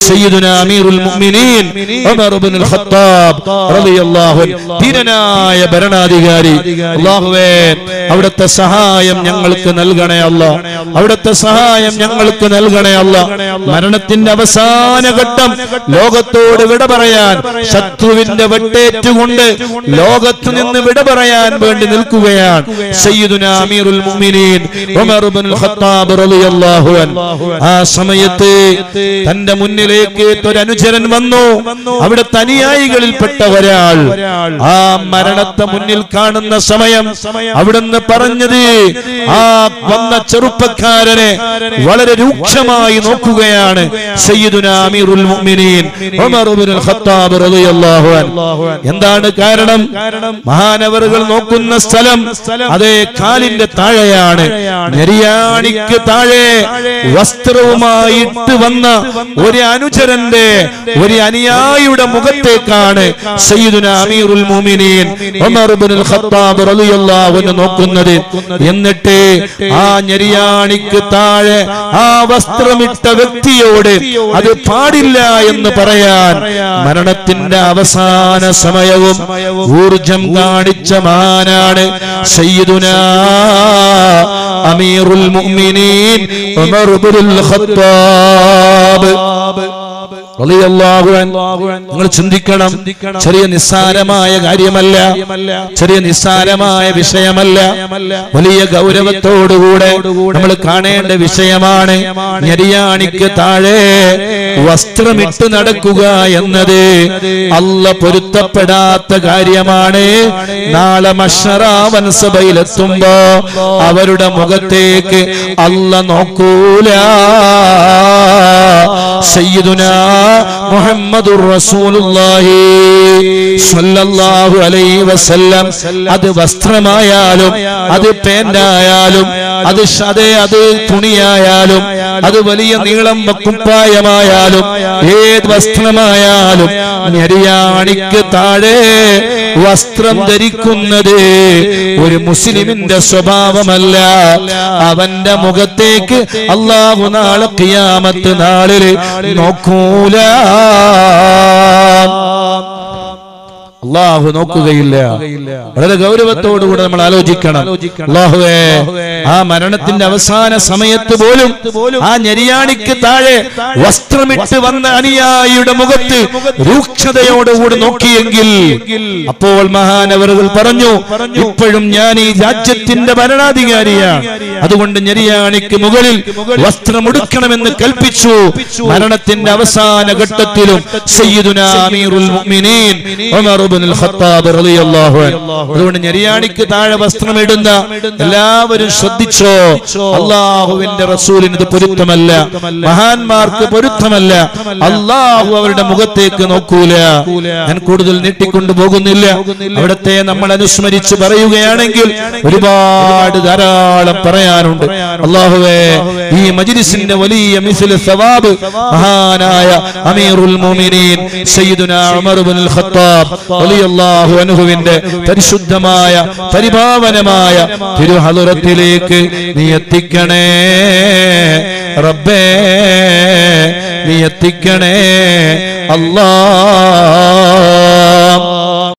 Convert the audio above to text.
സയ്യിദുന അമീറുൽ മുഅ്മിനീൻ ഉമർ ഇബ്നുൽ ഖത്താബ് റളിയല്ലാഹു അൻഹു ധീരനായ ഭരണാധികാരി അല്ലാഹുവേ അവിടുത്തെ സഹായം ഞങ്ങൾക്ക് നൽകണേ അല്ല അവിടുത്തെ സഹായം ഞങ്ങൾക്ക് നൽകണേ അല്ല മരണത്തിന്റെ അവസാന ഘട്ടം ലോകത്തോട് വിട പറയാൻ ശത്രുവിന്റെ വെട്ടേറ്റുകൊണ്ട് ലോകത്ത് നിന്ന് വിട പറയാൻ വേണ്ടി നിൽക്കുകയാണ് സയ്യിദുന അമീറുൽ മുഅ്മിനീൻ ഉമർ ഇബ്നുൽ ഖത്താബ് റളിയല്ലാഹു അൻഹു ആ സമയത്ത് തന്റെ മുന്നിലേക്ക് ഒരു അനുചരൻ വന്നു അവിടെ അനുയായികളിൽപ്പെട്ട ഒരാൾ ആ മരണത്തെ മുന്നിൽ കാണുന്ന സമയം അവിടുന്ന് പറഞ്ഞത് ആ വന്ന ചെറുപ്പക്കാരനെ വളരെ രൂക്ഷമായി നോക്കുകയാണ് സയ്യിദുന അമീറുൽ മുഅ്മിനീൻ ഉമർ ഇബ്നുൽ ഖത്താബ് റളിയല്ലാഹു അൻഹു എന്താണ് കാരണം മഹാനവറുകൾ നോക്കുന്ന സ്ഥലം അതേ കാലിന്റെ താഴെയാണ് നെരിയാണിക്ക് താഴെ വസ്ത്രവുമായി ഇട്ട് വന്ന ഒരു അനുചരന്റെ ഒരു അനുയായിയുടെ മുഖത്തേക്കാണ് സയ്യിദുന അമീറുൽ മുഅ്മിനീൻ ഉമർ ഇബ്നുൽ ഖത്താബ് റളിയല്ലാഹു അൻഹു നോക്കുന്നത് എന്നിട്ട് ആ ഞെരിയാണിക്ക് താഴെ ആ വസ്ത്രമിട്ട വ്യക്തിയോട് അത് പാടില്ല എന്ന് പറയാൻ മരണത്തിന്റെ അവസാന സമയവും ഊർജം കാണിച്ച മഹാനാണ് സയ്യിദുന അമീറുൽ മുഅ്മിനീൻ ഉമർ ഇബ്നുൽ ഖത്താബ് റളിയല്ലാഹു അൻഹു. നിങ്ങൾ ചിന്തിക്കണം ചെറിയ നിസ്സാരമായ കാര്യമല്ല ചെറിയ നിസ്സാരമായ വിഷയമല്ല വലിയ ഗൗരവത്തോടുകൂടെ നമ്മൾ കാണേണ്ട വിഷയമാണ് ഞെരിയാണിക്ക് താഴെ വസ്ത്രമിട്ട് നടക്കുക എന്നത് അല്ല പൊരുത്തപ്പെടാത്ത കാര്യമാണ് നാളെ മഷറാവൻ സഭയിലെത്തുമ്പോ അവരുടെ മുഖത്തേക്ക് അല്ല നോക്കൂല സയ്യിദുനാ മുഹമ്മദുർ റസൂലുള്ളാഹി സ്വല്ലല്ലാഹു അലൈഹി വസല്ലം അത് വസ്ത്രമായാലും അത് പേന്റായാലും അത് ഷ- അതെ അത് തുണിയായാലും അത് വലിയ നീളം കുപ്പായമായാലും ഏത് വസ്ത്രമായാലും ഞെരിയാണിക്ക് താഴെ വസ്ത്രം ധരിക്കുന്നത് ഒരു മുസ്ലിമിന്റെ സ്വഭാവമല്ല അവന്റെ മുഖത്തേക്ക് അള്ളാഹു നാളെ കിയാമത്ത് നാളില് നോക്കൂല അള്ളാഹു നോക്കുകയില്ല വളരെ ഗൗരവത്തോടുകൂടെ നമ്മൾ ആലോചിക്കണം അള്ളാഹുവേ ആ മരണത്തിന്റെ അവസാന സമയത്ത് പോലും ആ ഞെരിയാണിക്ക് താഴെ വസ്ത്രമിട്ട് വന്ന അനുയായിയുടെ മുഖത്ത് രൂക്ഷതയോടുകൂടി നോക്കിയെങ്കിൽ അപ്പോൾ മഹാനവറുകൾ പറഞ്ഞു ഇപ്പോഴും ഞാൻ ഈ രാജ്യത്തിന്റെ ഭരണാധികാരിയാണ് അതുകൊണ്ട് ഞെരിയാണിക്ക് മുകളിൽ വസ്ത്രമുടുക്കണമെന്ന് കൽപ്പിച്ചു മരണത്തിന്റെ അവസാന ഘട്ടത്തിലും സയ്യിദുനാ അമീറുൽ മുഅ്മിനീൻ ഉമർ ഇബ്നുൽ ഖത്താബ് റളിയല്ലാഹു അൻഹു അതുകൊണ്ട് ഞെരിയാണിക്ക് താഴെ വസ്ത്രമിടുന്ന എല്ലാവരും ശ്രദ്ധിച്ചോ അള്ളാഹുവിന്റെ റസൂലിന് ഇത് പൊരുത്തമല്ല മഹാന്മാർക്ക് പൊരുത്തമല്ല അള്ളാഹു അവരുടെ മുഖത്തേക്ക് നോക്കൂല ഞാൻ കൂടുതൽ നീട്ടിക്കൊണ്ടു പോകുന്നില്ല അവിടത്തെ നമ്മൾ അനുസ്മരിച്ച് പറയുകയാണെങ്കിൽ ഒരുപാട് ധാരാളം പറയാനുണ്ട് അള്ളാഹുവേ ഈ മജ്ലിസിന്റെ വലിയ മിസിൽ സവാബ് മഹാനായ അമീറുൽ മുഅ്മിനീൻ സയ്യിദുനാ ഉമർ ഇബ്നുൽ ഖത്താബ് റളിയല്ലാഹു അൻഹുവിന്റെ പരിശുദ്ധമായ പരിപാവനമായ തിരുഹളുറത്തിലേക്ക് നീ എത്തിക്കണേ റബ്ബേ നീ എത്തിക്കണേ അല്ലാ